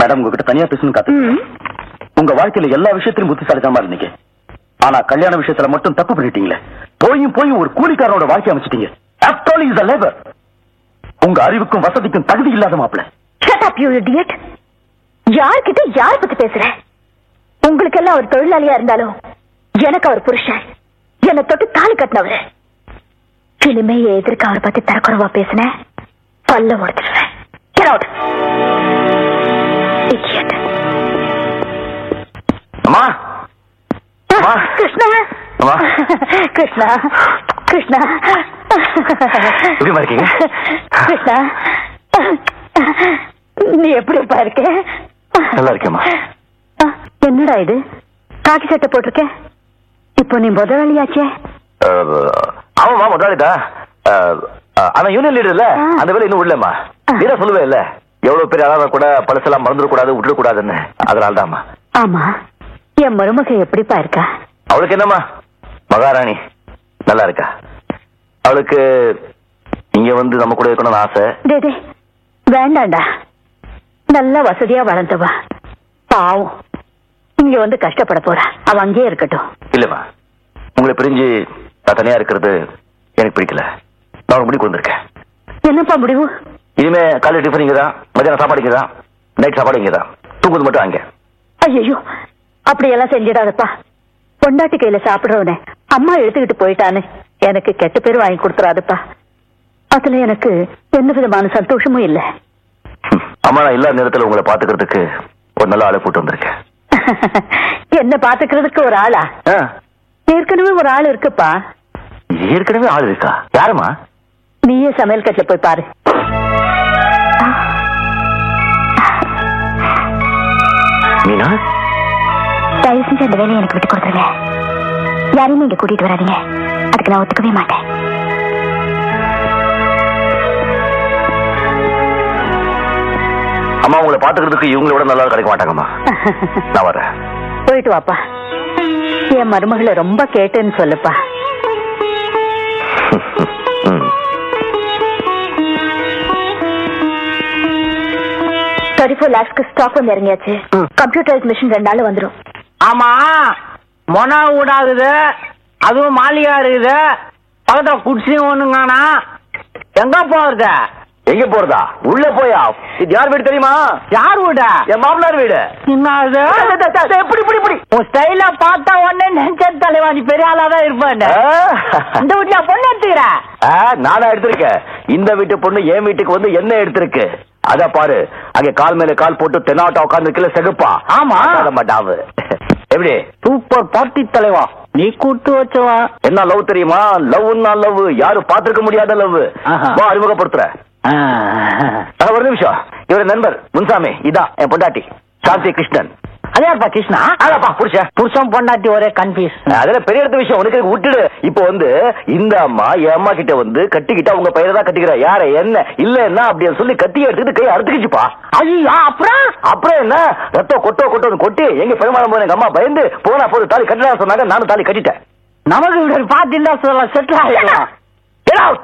Madam உங்ககிட்ட தனியா பேசணும் காத்து ம். உங்க வாழ்க்கையில எல்லா விஷயத்திலும் புத்திசாலித்தனமா இருந்தீங்க ஆனா கல்யாண விஷயத்துல மட்டும் தப்பு பண்ணிட்டீங்களே போயும் போய் ஒரு கூலிக்காரனோட வாழ்க்கை அமைச்சிட்டீங்க After all, he is a labor. உங்க அறிவுக்கும் வசதிக்கும் தகுதி இல்லாத மாப்பிள்ள Shut up, you idiot. யார்கிட்ட யார் பத்தி பேசுற உங்களுக்கெல்லாம் அவர் தொழிலாளியா இருந்தாலும் எனக்கு அவர் புருஷன் என்னை தொட்டு தாலி கட்டினவரு இனிமே என் எதிர்க்க அவரை பத்தி தரக்குறவா பேசின பல்ல உடைச்சிடுவேன் Get out. Idiot. அம்மா அம்மா. கிருஷ்ணா அம்மா. கிருஷ்ணா கிருஷ்ணா எப்படிம்மா இருக்கீங்க? கிருஷ்ணா நீ எப்படிப்பா இருக்க நல்லா இருக்கேம்மா. ஆ, என்னடா இது காக்கி சட்டை போட்டிருக்க இப்போ நீ முதலாளியாச்சே அஹ், ஆமாம்மா முதலாளிதா அஹ், அஹ், ஆனா யூனியன் லீடர் இல்ல ஆ. அந்த வேலை இன்னும் இல்லம்மா ஆ. நீதான் சொல்லுவே இல்ல எவ்வளவு பெரிய ஆளாக கூட பழசெல்லாம் மறந்துடக்கூடாது விட்டுறக்கூடாதுன்னு அதனால தான்மா ஆமா என் மருமக எப்படிப்பா இருக்கா அவளுக்கு என்னம்மா மகாராணி நல்லா இருக்கா அவளுக்கு இங்க வந்து நம்ம கூட இருக்கணும்னு ஆசை டே டே வேண்டாண்டா நல்ல வசதியா வளர்ந்தவா பாவம் இங்க வந்து கஷ்டப்பட போறா அவ அங்கேயே இருக்கட்டும் இல்லம்மா உங்களை பிரிஞ்சு நான் தனியா இருக்கிறது எனக்கு பிடிக்கல நான் ஒரு முடிவுக்கு வந்திருக்கேன் என்னப்பா முடிவு இனிமே காலையில் டிஃபன் இங்க தான் மத்தியானம் சாப்பாடு இங்க தான் நைட் சாப்பாடு இங்க தான் தூங்குறது மட்டும் அங்க ஐயோ அப்படியெல்லாம் செஞ்சிடாதப்பா பொண்டாட்டி கையில சாப்பிடுறவனே அம்மா எடுத்துக்கிட்டு போயிட்டான்னு எனக்கு கெட்ட பேர் வாங்கி கொடுத்துறாதுப்பா அதுல எனக்கு எந்த விதமான சந்தோஷமும் இல்ல ம். அம்மா நான் இல்லாத நேரத்துல உங்களை பாத்துக்கிறதுக்கு ஒரு நல்ல ஆளை கூட்டு வந்திருக்கேன் என்ன பாத்துக்கிறதுக்கு ஒரு ஆளா ஆ, ஏற்கனவே ஒரு ஆள் இருக்குப்பா ஏற்கனவே ஆள் இருக்கா யாருமா நீயே சமையல் கட்டில போய் பாரு மீனா தயவு செஞ்சு அந்த வேலையை எனக்கு விட்டு கொடுத்துருங்க யாரையும் இங்க கூட்டிட்டு வராதீங்க அதுக்கு நான் ஒத்துக்கவே மாட்டேன் அம்மா உங்களை பாத்துக்கிறதுக்கு இவங்களை விட நல்லா கிடைக்க மாட்டாங்கம்மா நான் வரேன் போயிட்டு வாப்பா என் மருமகளை ரொம்ப கேட்டேன்னு சொல்லுப்பா ம். தேர்ட்டி ஃபோர் லேக்ஸ்க்கு ஸ்டாக் வந்து இறங்கியாச்சு ம். கம்ப்யூட்டரைஸ் மிஷின் ரெண்டு நாள் வந்துடும் ஆமா மொனா ஊடாகுது அதுவும் மாளிகா இருக்குது பக்கத்துல குடிசையும் ஒண்ணுங்கானா எங்க போறது எங்க போறதா உள்ள போயா இது யார் வீடு தெரியுமா யார் வீடு என் மாமனார் வீடு என்னது எப்படி இப்படி இப்படி உன் ஸ்டைல பார்த்தா உடனே நினைச்ச தலைவா நீ பெரிய ஆளா தான் இருப்பேன் இந்த வீட்டுல பொண்ணு எடுத்துக்கிற நானா எடுத்திருக்கேன் இந்த வீட்டு பொண்ணு என் வீட்டுக்கு வந்து என்ன எடுத்திருக்கு அத பாரு அங்க கால் மேல கால் போட்டு தென்னாட்டா உட்கார்ந்து செகுப்பா ஆமா. மாட்டாவு எப்படி சூப்பர் பார்ட்டி தலைவா நீ கூட்டு வச்சவா என்ன லவ் தெரியுமா லவ்னா லவ் யாரும் பாத்துருக்க முடியாத லவ் ஆஹா. வா அறிமுகப்படுத்துற ஆ, ஒரு நிமிஷம் இவரு நண்பர் முன்சாமி இதான் என் பொண்டாட்டி சாந்தி கிருஷ்ணன் அதேப்பா கிருஷ்ணா அதாப்பா புருஷன் புருஷன் பொண்டாட்டி ஒரே கன்ஃபியூஸ் அதுல பெரிய இடத்து விஷயம் உனக்கு இருக்கு, விட்டுடு இப்போ வந்து இந்த அம்மா என் அம்மா கிட்ட வந்து கட்டிக்கிட்டா உங்க பையனை தான் கட்டிக்கிற யார என்ன இல்லன்னா அப்படின்னு சொல்லி கட்டி எடுத்துக்கிட்டு கை அறுத்துக்கிச்சுப்பா ஐயோ அப்புறம் அப்புறம் என்ன ரத்தம் கொட்டோ கொட்டோ கொட்டி எங்க பெருமாள் போன எங்க அம்மா பயந்து போனா போது தாலி கட்டலாம் சொன்னாங்க நானும் தாலி கட்டிட்டேன் நமக்கு இப்படி பாத்தீங்கன்னா சொல்லலாம் செட்டில் ஆகிடலாம் Get out!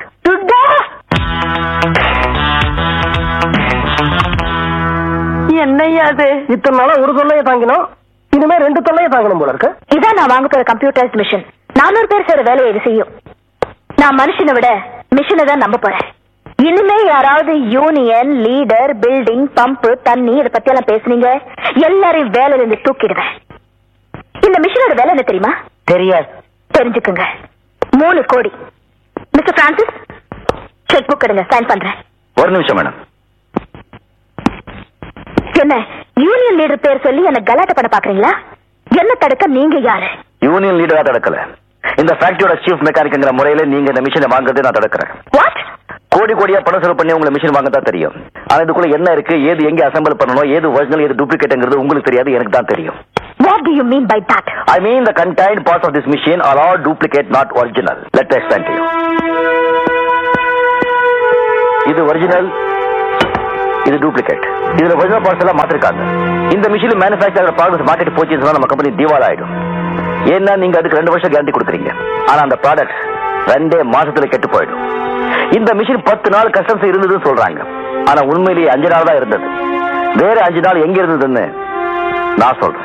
என்னையா அது இத்தனை நாளா ஒரு தொல்லையை தாங்கினோம் இனிமே ரெண்டு தொல்லையை தாங்கணும் போல இருக்கு இதான் நான் வாங்க போற கம்ப்யூட்டரைஸ் மிஷின் நானூறு பேர் செய்யற வேலையை இது செய்யும் நான் மனுஷனை விட மிஷினை தான் நம்ப போறேன் இனிமே யாராவது யூனியன் லீடர் பில்டிங் பம்ப் தண்ணி இதை பத்தி எல்லாம் பேசுனீங்க எல்லாரையும் வேலையில இருந்து தூக்கிடுவேன் இந்த மிஷினோட வேலை என்ன தெரியுமா தெரியாது தெரிஞ்சுக்குங்க மூணு கோடி மிஸ்டர் பிரான்சிஸ் செக் புக் எடுங்க சைன் பண்றேன் ஒரு நிமிஷம் மேடம் என்ன யூனியன் லீடர் பேர் சொல்லி என்ன கலாட்ட பண்ண பாக்குறீங்களா என்ன தடுக்க நீங்க யாரு யூனியன் லீடரா தடுக்கல இந்த ஃபேக்டரியோட சீஃப் மெக்கானிக்ங்கிற முறையில நீங்க இந்த மிஷினை வாங்குறதை நான் தடுக்கிறேன் வாட் கோடி கோடியா பணம் செலவு பண்ணி உங்களை மிஷின் வாங்க தான் தெரியும் ஆனா இதுக்குள்ள என்ன இருக்கு ஏது எங்க அசெம்பிள் பண்ணணும் ஏது ஒரிஜினல் ஏது டூப்ளிகேட்ங்கிறது உங்களுக்கு தெரியாது எனக்கு தான் தெரியும் what do you mean by that I mean the contained parts of this machine are all duplicate, not original. Let me explain to you. இது ஒரிஜினல் இது டூப்ளிகேட் இதுல ஒரிஜினல் பார்ட்ஸ் எல்லாம் மாத்திருக்காங்க இந்த மிஷின் மேனுஃபேக்சர் ப்ராடக்ட் மார்க்கெட் போச்சுன்னு சொன்னா நம்ம company திவால் ஆயிடும் ஏன்னா நீங்க அதுக்கு ரெண்டு வருஷம் கேரண்டி கொடுக்குறீங்க ஆனா அந்த ப்ராடக்ட் ரெண்டே மாசத்துல கெட்டு போயிடும் இந்த மிஷின் பத்து நாள் கஸ்டம்ஸ் இருந்ததுன்னு சொல்றாங்க ஆனா உண்மையிலேயே அஞ்சு நாள் தான் இருந்தது வேற அஞ்சு நாள் எங்க இருந்ததுன்னு நான் சொல்றேன்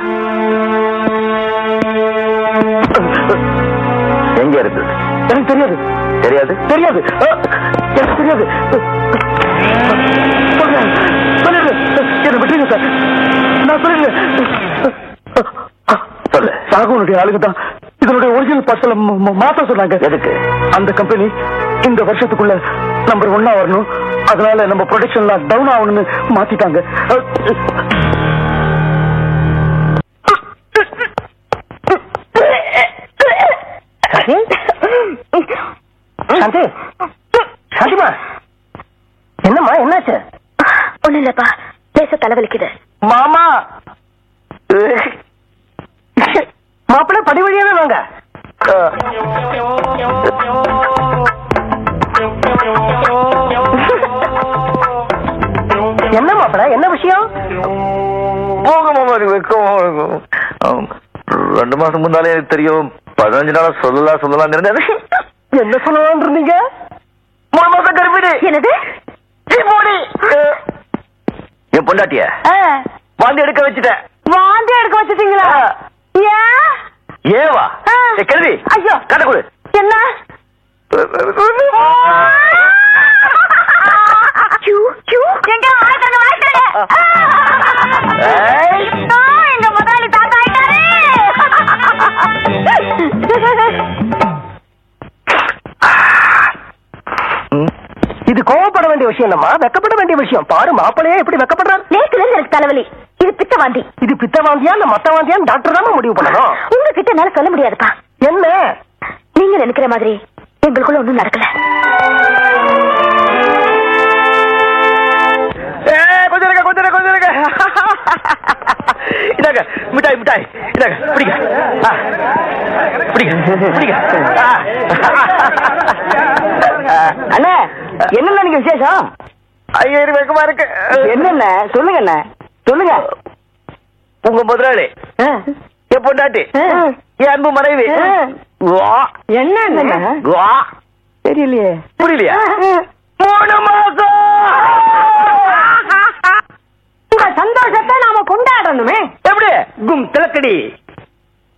எங்க இருந்தது எனக்கு தெரியாது தெரியாது தெரியாது அஹ், எனக்கு தெரியாது சொல்றேன் சொல்லிடுறேன் என்ன விட்டுருங்க சார் நான் சொல்லிடுறேன் சொல்லு சாகுனுடைய ஆளுங்க தான் இதனுடைய ஒரிஜினல் பார்சல மாத்த சொன்னாங்க எதுக்கு அந்த கம்பெனி இந்த வருஷத்துக்குள்ள நம்பர் ஒன்னா வரணும் அதனால நம்ம ப்ரொடக்ஷன்லாம் டவுன் ஆகணும்னு மாத்திட்டாங்க அஹ், சாந்தி சாந்திமா என்னம்மா என்னாச்சு ஒண்ணு இல்லப்பா லேச தலைவலிக்குது மாமா மாப்பிள்ளை படி வழியாவே வாங்க என்ன மாப்பிள்ளை என்ன விஷயம் போகமா வெக்கமா இருக்கும் ஆம். ரெண்டு மாசம் முன்னாலே எனக்கு தெரியும் பதினஞ்சு நாளா சொல்லலாம் சொல்லலாம் இருந்தேன் என்ன சொல்லலாம்னு இருந்தீங்க மூணு மாசம் கர்ப்பிணி என்னது போடி. என் பொண்டாட்டிய வாந்தி எடுக்க வச்சுட்டேன் வாந்தி எடுக்க வச்சுட்டீங்களா ஏன் ஏவா ஆ. ஏய், கேள்வி ஐயோ. கட்ட கொடு என்ன ச்சூ, ச்சூ. எங்க வாய்க்காங்க, வாய்க்காங்க. ஏய். ஐயோ, எங்க முதலாளி தாத்தா ஆயிட்டாரு. இது கோவப்பட வேண்டிய விஷயம் இல்லம்மா வெக்கப்பட வேண்டிய விஷயம் பாரு மாப்பிள்ளையே எப்படி வெக்கப்படுறாரு நேத்துல இருந்து எனக்கு தலைவலி இது பித்த வாந்தி இது பித்த வாந்தியா இல்ல மத்த வாந்தியான்னு டாக்டர் தான் முடிவு பண்ணணும் உங்ககிட்ட என்னால சொல்ல முடியாதுப்பா என்ன நீங்க நினைக்கிற மாதிரி எங்களுக்குள்ள ஒண்ணும் நடக்கல ஏய், கொஞ்சம் இருங்க கொஞ்சம் இருங்க கொஞ்சம் இருங்க இதாங்க மிட்டாய் மிட்டாய் இதாங்க பிடிங்க ஆ. பிடிங்க பிடிங்க ஆ. அண்ணே என்னென்ன நீங்க விசேஷம் ஐயோ எனக்கு வெக்கமா இருக்கு என்னென்ன சொல்லுங்க அண்ணே சொல்லுங்க உங்க முதலாளி என் பொண்டாட்டி என் அன்பு மனைவி வா. என்ன வா. தெரியலையே புரியலையா மூணு மாசம் உங்க சந்தோஷத்தை நாம கொண்டாடணுமே எப்படி கும் திலக்கடி